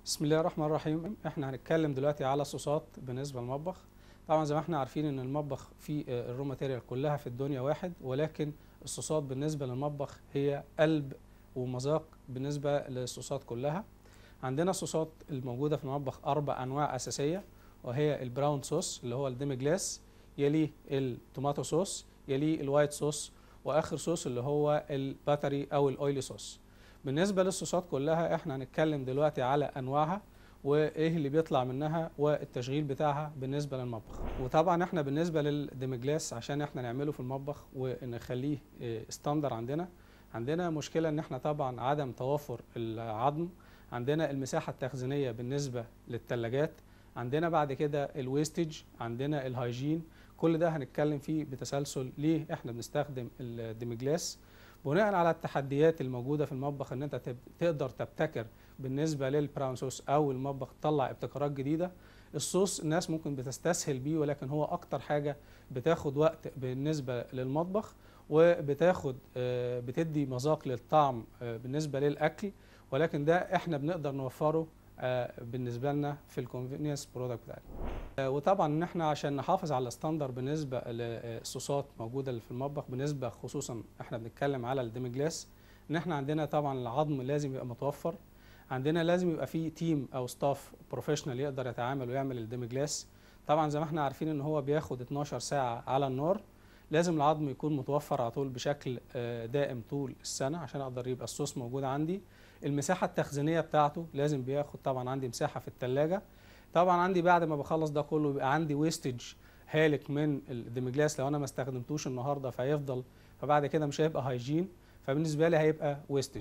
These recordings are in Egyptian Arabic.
بسم الله الرحمن الرحيم احنا هنتكلم دلوقتي على صوصات بالنسبه للمطبخ طبعا زي ما احنا عارفين ان المطبخ فيه آه، الرو ماتيريال كلها في الدنيا واحد ولكن الصوصات بالنسبه للمطبخ هي قلب ومذاق بالنسبه للصوصات كلها عندنا الصوصات الموجوده في المطبخ اربع انواع اساسيه وهي البراون صوص اللي هو الديمي جلاس يليه التوماتو صوص يليه الوايت صوص واخر صوص اللي هو الباتري او الاويلي صوص بالنسبه للصوصات كلها احنا هنتكلم دلوقتي على انواعها وايه اللي بيطلع منها والتشغيل بتاعها بالنسبه للمطبخ وطبعا احنا بالنسبه للديمجلاس عشان احنا نعمله في المطبخ ونخليه إيه، ستاندر عندنا عندنا مشكله ان احنا طبعا عدم توافر العظم عندنا المساحه التخزينيه بالنسبه للثلاجات عندنا بعد كده الويستج عندنا الهايجين كل ده هنتكلم فيه بتسلسل ليه احنا بنستخدم الديمجلاس بناء على التحديات الموجوده في المطبخ ان انت تب- تقدر تبتكر بالنسبه للبراون صوص او المطبخ تطلع ابتكارات جديده الصوص الناس ممكن بتستسهل بيه ولكن هو اكتر حاجه بتاخد وقت بالنسبه للمطبخ وبتاخد آه، بتدي مذاق للطعم آه، بالنسبه للاكل ولكن ده احنا بنقدر نوفره آه، بالنسبه لنا في الكونفينينس برودكت بتاعنا آه، وطبعا ان احنا عشان نحافظ على الستاندر بالنسبه للصوصات موجوده اللي في المطبخ بالنسبه خصوصا احنا بنتكلم على الديمجلاس ان احنا عندنا طبعا العظم لازم يبقى متوفر عندنا لازم يبقى فيه تيم او ستاف بروفيشنال يقدر يتعامل ويعمل الديمجلاس طبعا زي ما احنا عارفين ان هو بياخد 12 ساعه على النار لازم العظم يكون متوفر على طول بشكل آه، دائم طول السنه عشان اقدر يبقى الصوص موجود عندي المساحه التخزينيه بتاعته لازم بياخد طبعا عندي مساحه في الثلاجه طبعا عندي بعد ما بخلص ده كله يبقى عندي ويستج هالك من الديمجلاس لو انا ما استخدمتوش النهارده فهيفضل فبعد كده مش هيبقى هايجين فبالنسبه لي هيبقى ويستج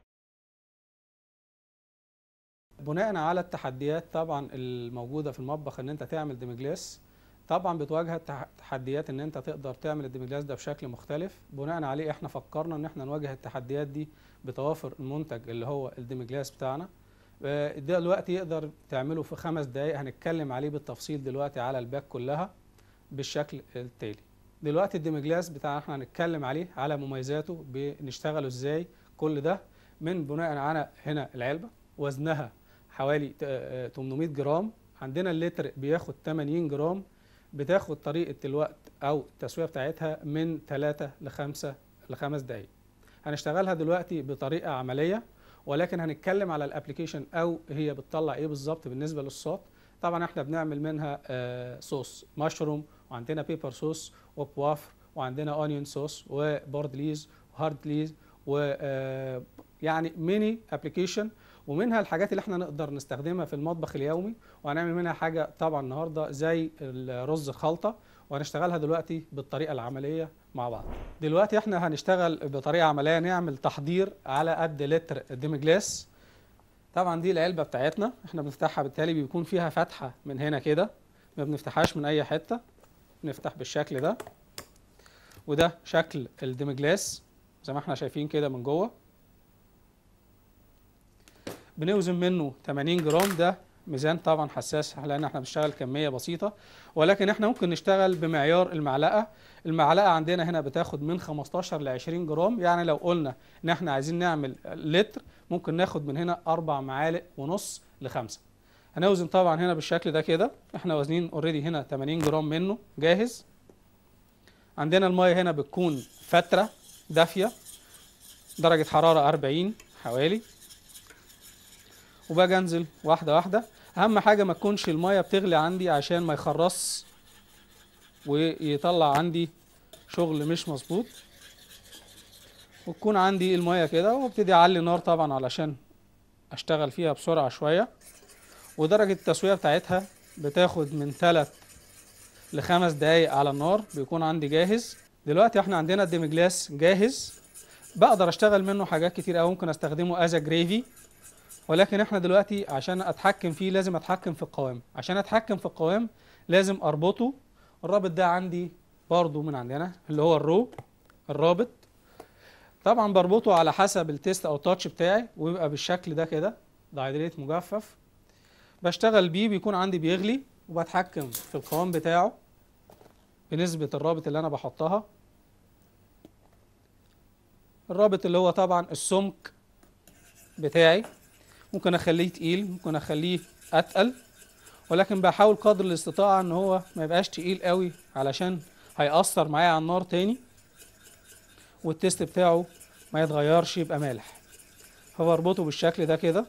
بناء على التحديات طبعا الموجوده في المطبخ ان انت تعمل ديمجلاس طبعا بتواجهك تح- تحديات ان انت تقدر تعمل الديمجلاس ده بشكل مختلف بناء عليه احنا فكرنا ان احنا نواجه التحديات دي بتوافر المنتج اللي هو الديمجلاس بتاعنا آه، ده دلوقتي يقدر تعمله في خمس دقايق هنتكلم عليه بالتفصيل دلوقتي على الباك كلها بالشكل التالي دلوقتي الديمجلاس بتاعنا احنا هنتكلم عليه على مميزاته بنشتغله ازاي كل ده من بناء على هنا العلبه وزنها حوالي ت- آه، 800 جرام عندنا اللتر بياخد 80 جرام بتاخد طريقه الوقت او التسويه بتاعتها من 3 ل 5 ل 5 دقائق هنشتغلها دلوقتي بطريقه عمليه ولكن هنتكلم على الابلكيشن او هي بتطلع ايه بالظبط بالنسبه للصوت طبعا احنا بنعمل منها آه، صوص مشروم وعندنا بيبر صوص وبوافر وعندنا اونيون صوص وبوردليز وهاردليز و آه، يعني ميني ابلكيشن ومنها الحاجات اللي احنا نقدر نستخدمها في المطبخ اليومي وهنعمل منها حاجه طبعا النهارده زي الرز الخلطه وهنشتغلها دلوقتي بالطريقه العمليه مع بعض دلوقتي احنا هنشتغل بطريقه عمليه نعمل تحضير على قد لتر ديمجلاس طبعا دي العلبه بتاعتنا احنا بنفتحها بالتالي بيكون فيها فتحه من هنا كده ما بنفتحهاش من اي حته نفتح بالشكل ده وده شكل الديمجلاس زي ما احنا شايفين كده من جوه بنوزن منه 80 جرام ده ميزان طبعا حساس لان احنا بنشتغل كميه بسيطه ولكن احنا ممكن نشتغل بمعيار المعلقه المعلقه عندنا هنا بتاخد من 15 ل 20 جرام يعني لو قلنا ان احنا عايزين نعمل لتر ممكن ناخد من هنا اربع معالق ونص لخمسه هنوزن طبعا هنا بالشكل ده كده احنا وازنين اوريدي هنا 80 جرام منه جاهز عندنا الميه هنا بتكون فتره دافيه درجه حراره 40 حوالي وباجي انزل واحده واحده اهم حاجه ما تكونش الميه بتغلي عندي عشان ما يخرص ويطلع عندي شغل مش مظبوط وتكون عندي الميه كده وابتدي اعلي نار طبعا علشان اشتغل فيها بسرعه شويه ودرجه التسويه بتاعتها بتاخد من 3 لخمس دقايق على النار بيكون عندي جاهز دلوقتي احنا عندنا الديمجلاس جاهز بقدر اشتغل منه حاجات كتير قوي ممكن استخدمه از جريفي ولكن احنا دلوقتي عشان اتحكم فيه لازم اتحكم في القوام عشان اتحكم في القوام لازم اربطه الرابط ده عندي برضو من عندنا اللي هو الرو الرابط طبعا بربطه على حسب التيست او التاتش بتاعي ويبقى بالشكل ده كده دايدريت مجفف بشتغل بيه بيكون عندي بيغلي وبتحكم في القوام بتاعه بنسبة الرابط اللي انا بحطها الرابط اللي هو طبعا السمك بتاعي ممكن اخليه تقيل ممكن اخليه اتقل ولكن بحاول قدر الاستطاعه ان هو ما يبقاش تقيل قوي علشان هيأثر معايا على النار تاني والتيست بتاعه ما يتغيرش يبقى مالح فبربطه بالشكل ده كده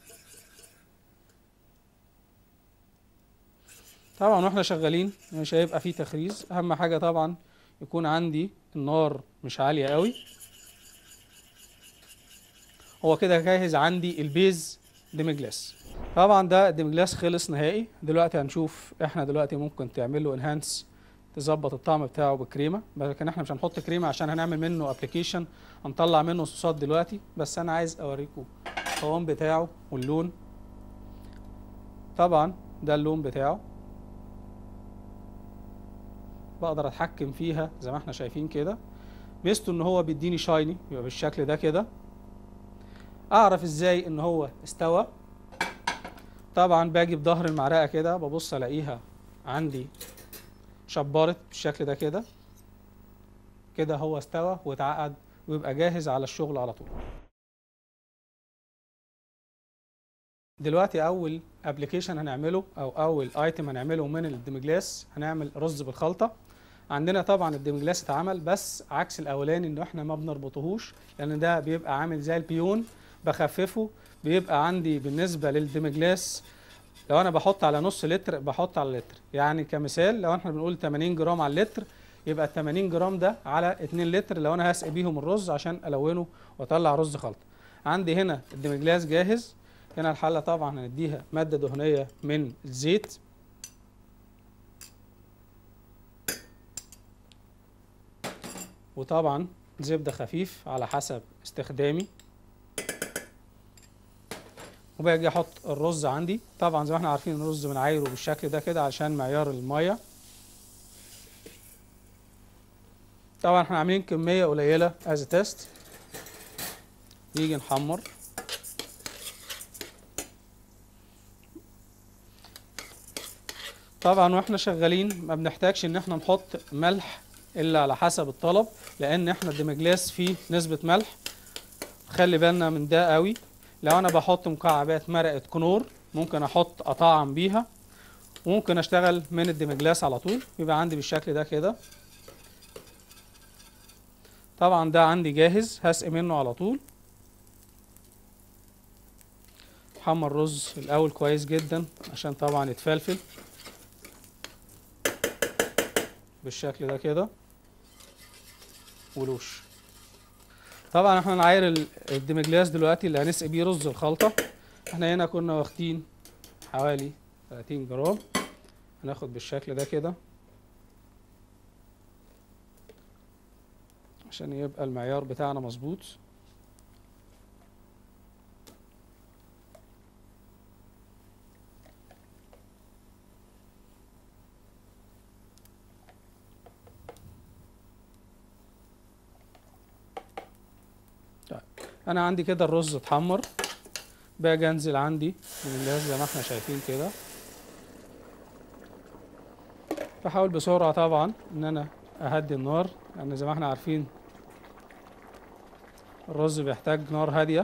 طبعا واحنا شغالين مش هيبقى فيه تخريز اهم حاجه طبعا يكون عندي النار مش عاليه قوي هو كده جاهز عندي البيز ديمجلاس طبعا ده الديمجلاس خلص نهائي دلوقتي هنشوف احنا دلوقتي ممكن تعمله انهانس تظبط الطعم بتاعه بكريمه لكن احنا مش هنحط كريمه عشان هنعمل منه ابلكيشن هنطلع منه صوصات دلوقتي بس انا عايز اوريكم القوام بتاعه واللون طبعا ده اللون بتاعه بقدر اتحكم فيها زي ما احنا شايفين كده ميزته ان هو بيديني شايني يبقى بالشكل ده كده اعرف ازاي ان هو استوى طبعا باجي بظهر المعلقه كده ببص الاقيها عندي شبرت بالشكل ده كده كده هو استوى واتعقد ويبقى جاهز على الشغل على طول دلوقتي اول ابلكيشن هنعمله او اول ايتم هنعمله من الديمجلاس هنعمل رز بالخلطه عندنا طبعا الديمجلاس اتعمل بس عكس الاولاني ان احنا ما بنربطهوش لان ده بيبقى عامل زي البيون بخففه بيبقى عندي بالنسبه للديمجلاس لو انا بحط على نص لتر بحط على لتر يعني كمثال لو احنا بنقول 80 جرام على اللتر يبقى ال 80 جرام ده على 2 لتر لو انا هسقي بيهم الرز عشان الونه واطلع رز خلطه عندي هنا الديمجلاس جاهز هنا الحله طبعا هنديها ماده دهنيه من الزيت وطبعا زبده خفيف على حسب استخدامي وباجي احط الرز عندي طبعا زي ما احنا عارفين الرز بنعايره بالشكل ده كده عشان معيار الميه طبعا احنا عاملين كميه قليله از تيست نيجي نحمر طبعا واحنا شغالين ما بنحتاجش ان احنا نحط ملح الا على حسب الطلب لان احنا الديمجلاس فيه نسبه ملح خلي بالنا من ده قوي لو انا بحط مكعبات مرقه كنور ممكن احط اطعم بيها وممكن اشتغل من الديمجلاس على طول يبقى عندي بالشكل ده كده طبعا ده عندي جاهز هسقي منه على طول حمر الرز الاول كويس جدا عشان طبعا يتفلفل بالشكل ده كده ولوش طبعا احنا نعاير الديمجلاس دلوقتي اللي هنسقي بيه رز الخلطه احنا هنا كنا واخدين حوالي 30 جرام هناخد بالشكل ده كده عشان يبقى المعيار بتاعنا مظبوط انا عندي كده الرز اتحمر باجي انزل عندي بالجهاز زي ما احنا شايفين كده بحاول بسرعه طبعا ان انا اهدي النار لان يعني زي ما احنا عارفين الرز بيحتاج نار هاديه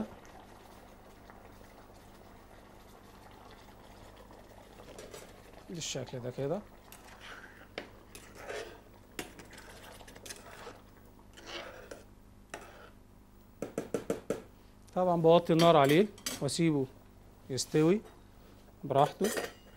بالشكل ده كده طبعا بوطي النار عليه واسيبه يستوي براحته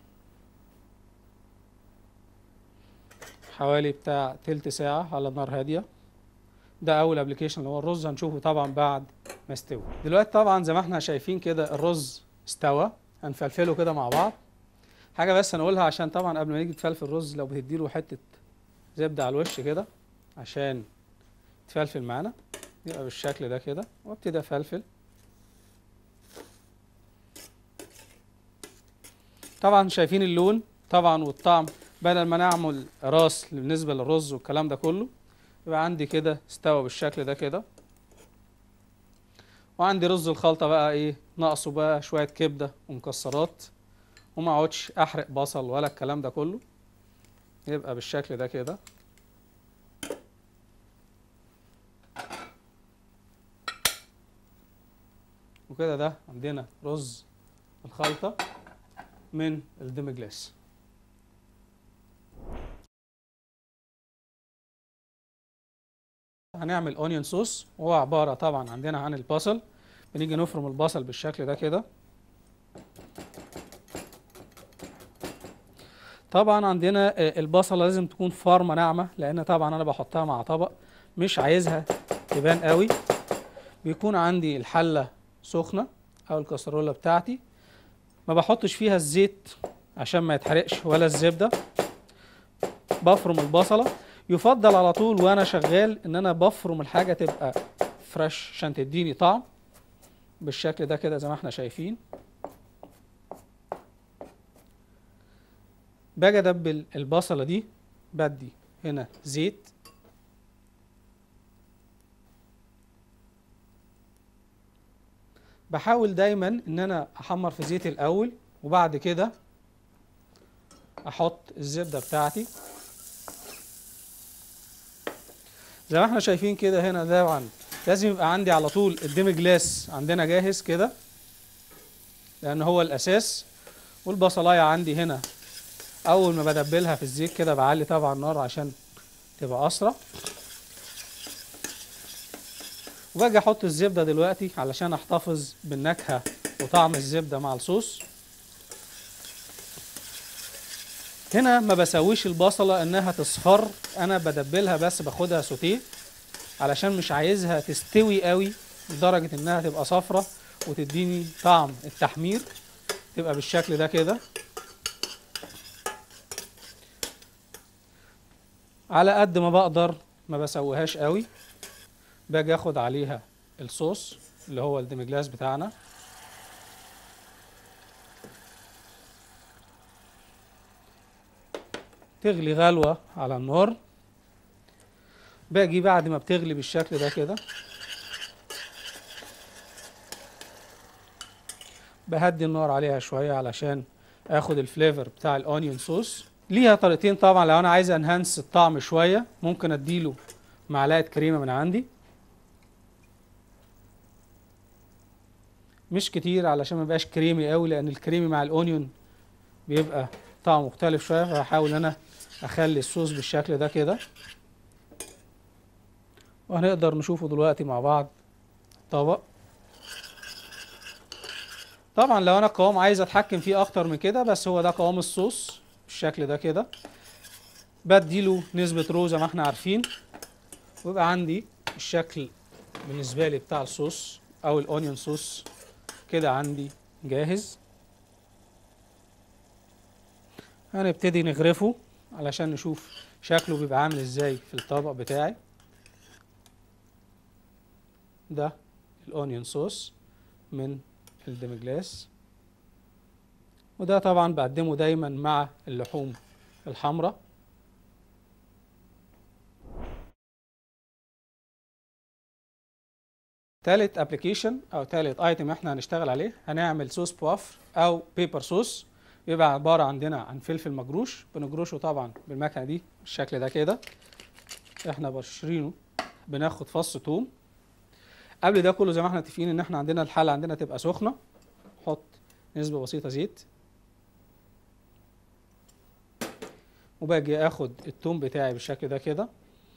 حوالي بتاع تلت ساعة على نار هادية ده أول ابلكيشن اللي هو الرز هنشوفه طبعا بعد ما استوي دلوقتي طبعا زي ما احنا شايفين كده الرز استوى هنفلفله كده مع بعض حاجة بس هنقولها عشان طبعا قبل ما نيجي تفلفل الرز لو بتديله حتة زبدة على الوش كده عشان تفلفل معانا يبقى بالشكل ده كده وابتدي افلفل طبعا شايفين اللون طبعا والطعم بدل ما نعمل راس بالنسبه للرز والكلام ده كله يبقى عندي كده استوى بالشكل ده كده وعندي رز الخلطه بقى ايه ناقصه بقى شويه كبده ومكسرات وما اقعدش احرق بصل ولا الكلام ده كله يبقى بالشكل ده كده وكده ده عندنا رز الخلطه من الديمي جلاس هنعمل اونيون صوص وهو عباره طبعا عندنا عن البصل بنيجي نفرم البصل بالشكل ده كده طبعا عندنا آه، البصله لازم تكون فارمه ناعمه لان طبعا انا بحطها مع طبق مش عايزها تبان قوي بيكون عندي الحله سخنه او الكسرولة بتاعتي ما بحطش فيها الزيت عشان ما يتحرقش ولا الزبده بفرم البصله يفضل على طول وانا شغال ان انا بفرم الحاجه تبقى فريش عشان تديني طعم بالشكل ده كده زي ما احنا شايفين باجي ادبل البصله دي بدي هنا زيت بحاول دايما ان انا احمر في زيت الاول وبعد كده احط الزبده بتاعتي زي ما احنا شايفين كده هنا طبعا لازم يبقى عندي على طول الديمي جلاس عندنا جاهز كده لان هو الاساس والبصلايه عندي هنا اول ما بدبلها في الزيت كده بعلي طبعا النار عشان تبقى اسرع وباجي احط الزبده دلوقتي علشان احتفظ بالنكهه وطعم الزبده مع الصوص هنا ما بسويش البصله انها تصفر انا بدبلها بس باخدها سوتيه علشان مش عايزها تستوي قوي لدرجه انها تبقى صفرة وتديني طعم التحمير تبقى بالشكل ده كده على قد ما بقدر ما بسويهاش قوي باجي اخد عليها الصوص اللي هو الديمجلاس بتاعنا تغلي غلوة على النار باجي بعد ما بتغلي بالشكل ده كده بهدي النار عليها شوية علشان اخد الفليفر بتاع الاونيون صوص ليها طريقتين طبعا لو انا عايز انهانس الطعم شوية ممكن اديله معلقة كريمة من عندي مش كتير علشان ما يبقاش كريمي قوي لان الكريمي مع الاونيون بيبقى طعم مختلف شويه فهحاول انا اخلي الصوص بالشكل ده كده وهنقدر نشوفه دلوقتي مع بعض طبق طبعا لو انا القوام عايز اتحكم فيه اكتر من كده بس هو ده قوام الصوص بالشكل ده كده بديله نسبة رو زي ما احنا عارفين ويبقى عندي الشكل بالنسبة لي بتاع الصوص او الاونيون صوص كده عندي جاهز هنبتدي نغرفه علشان نشوف شكله بيبقى عامل ازاي في الطبق بتاعي ده الاونيون صوص من الديمجلاس وده طبعا بقدمه دايما مع اللحوم الحمراء تالت ابلكيشن او تالت ايتم احنا هنشتغل عليه هنعمل صوص بواف او بيبر صوص بيبقى عباره عندنا عن فلفل مجروش بنجروشه طبعا بالمكنه دي بالشكل ده كده احنا بشرينه بناخد فص توم قبل ده كله زي ما احنا متفقين ان احنا عندنا الحله عندنا تبقى سخنه نحط نسبه بسيطه زيت وباجي اخد التوم بتاعي بالشكل ده كده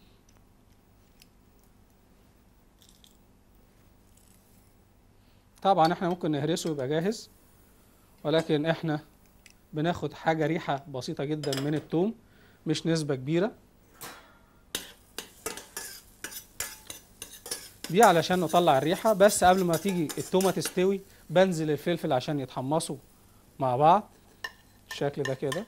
طبعا احنا ممكن نهرسه يبقى جاهز ولكن احنا بناخد حاجة ريحة بسيطة جدا من التوم مش نسبة كبيرة دي علشان نطلع الريحة بس قبل ما تيجي التومة تستوي بنزل الفلفل عشان يتحمصوا مع بعض بالشكل ده كده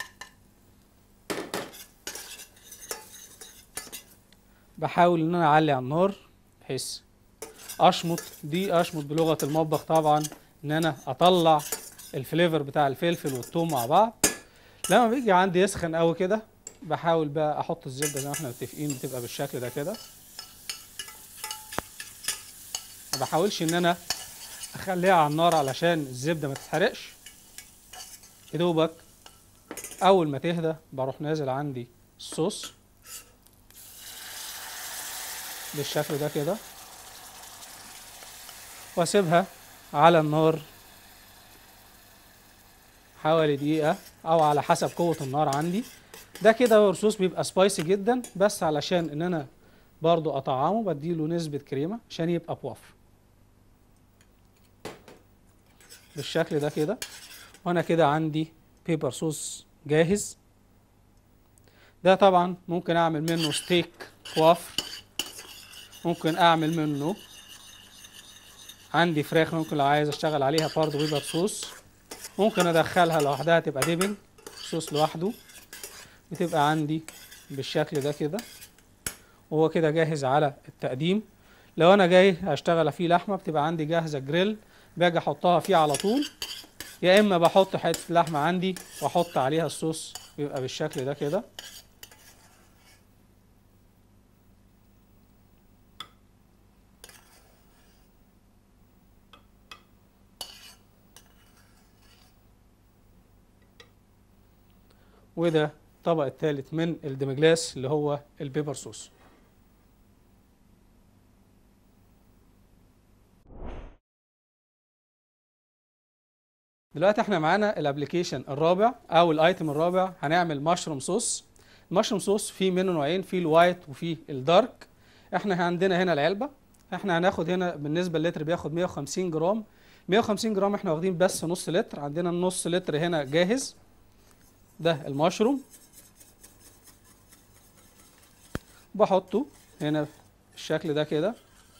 بحاول ان انا اعلي على النار بحيث اشمط دي اشمط بلغه المطبخ طبعا ان انا اطلع الفليفر بتاع الفلفل والثوم مع بعض لما بيجي عندي يسخن قوي كده بحاول بقى احط الزبده زي ما احنا متفقين بتبقى بالشكل ده كده ما بحاولش ان انا اخليها على النار علشان الزبده ما تتحرقش يا دوبك اول ما تهدى بروح نازل عندي الصوص بالشكل ده كده واسيبها على النار حوالي دقيقة أو على حسب قوة النار عندي ده كده الصوص بيبقى سبايسي جدا بس علشان إن أنا برضو أطعمه بديله نسبة كريمة عشان يبقى بوافر بالشكل ده كده وأنا كده عندي بيبر صوص جاهز ده طبعا ممكن أعمل منه ستيك كوافر ممكن أعمل منه عندي فراخ ممكن لو عايز اشتغل عليها برضه بيبر صوص ممكن ادخلها لوحدها تبقى ديبنج صوص لوحده بتبقى عندي بالشكل ده كده وهو كده جاهز على التقديم لو انا جاي اشتغل فيه لحمه بتبقى عندي جاهزه جريل باجي احطها فيه على طول يا اما بحط حته لحمه عندي واحط عليها الصوص بيبقى بالشكل ده كده وده الطبق الثالث من الدمجلاس اللي هو البيبر صوص دلوقتي احنا معانا الابلكيشن الرابع او الايتم الرابع هنعمل مشروم صوص المشروم صوص فيه منه نوعين فيه الوايت وفيه الدارك احنا عندنا هنا العلبه احنا هناخد هنا بالنسبه للتر بياخد 150 جرام 150 جرام احنا واخدين بس نص لتر عندنا النص لتر هنا جاهز ده المشروم بحطه هنا بالشكل ده كده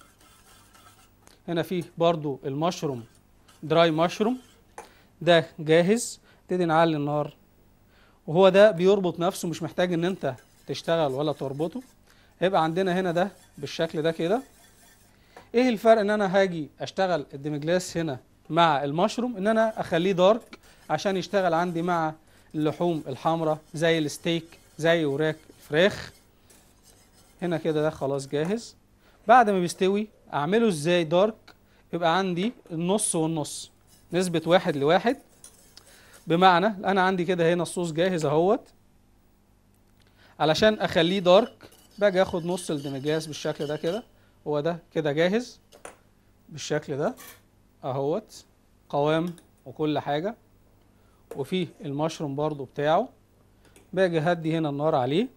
هنا فيه برضو المشروم دراي مشروم ده جاهز نبتدي نعلي النار وهو ده بيربط نفسه مش محتاج ان انت تشتغل ولا تربطه هيبقى عندنا هنا ده بالشكل ده كده ايه الفرق ان انا هاجي اشتغل الديمجلاس هنا مع المشروم ان انا اخليه دارك عشان يشتغل عندي مع اللحوم الحمراء زي الستيك زي وراك الفراخ هنا كده ده خلاص جاهز بعد ما بيستوي اعمله ازاي دارك يبقى عندي النص والنص نسبة واحد لواحد بمعنى انا عندي كده هنا الصوص جاهز اهوت علشان اخليه دارك باجي اخد نص الدمجلاس بالشكل ده كده هو ده كده جاهز بالشكل ده اهوت قوام وكل حاجه وفيه المشروم برضو بتاعه باجي هدي هنا النار عليه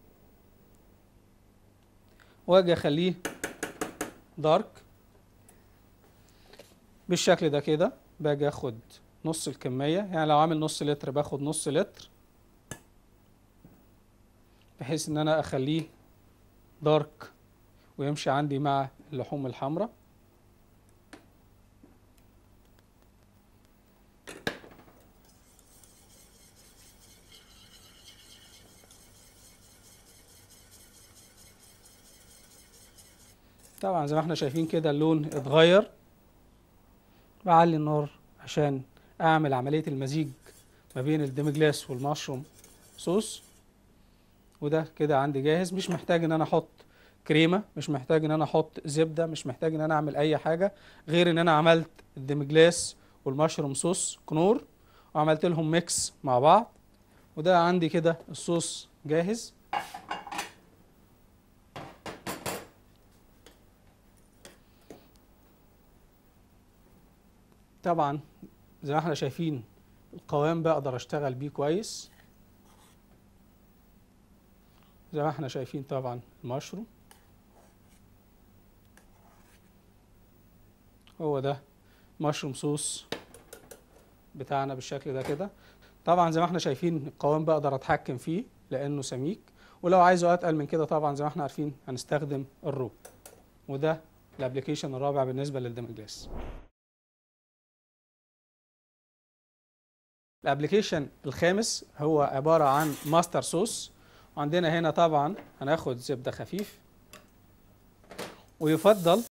واجي اخليه دارك بالشكل ده كده باجي اخد نص الكمية يعني لو عامل نص لتر باخد نص لتر بحيث ان انا اخليه دارك ويمشي عندي مع اللحوم الحمراء طبعا زي ما احنا شايفين كده اللون اتغير بعلي النار عشان اعمل عملية المزيج ما بين الديمجلاس والمشروم صوص وده كده عندي جاهز مش محتاج ان انا احط كريمة مش محتاج ان انا احط زبدة مش محتاج ان انا اعمل اي حاجة غير ان انا عملت الديمجلاس والمشروم صوص كنور وعملت لهم ميكس مع بعض وده عندي كده الصوص جاهز طبعا زي ما احنا شايفين القوام بقدر اشتغل بيه كويس زي ما احنا شايفين طبعا المشروم هو ده مشروم صوص بتاعنا بالشكل ده كده طبعا زي ما احنا شايفين القوام بقدر اتحكم فيه لانه سميك ولو عايزه اتقل من كده طبعا زي ما احنا عارفين هنستخدم الرو وده الابلكيشن الرابع بالنسبه للدمجلاس الابلكيشن الخامس هو عباره عن ماستر صوص وعندنا هنا طبعا هناخد زبده خفيف ويفضل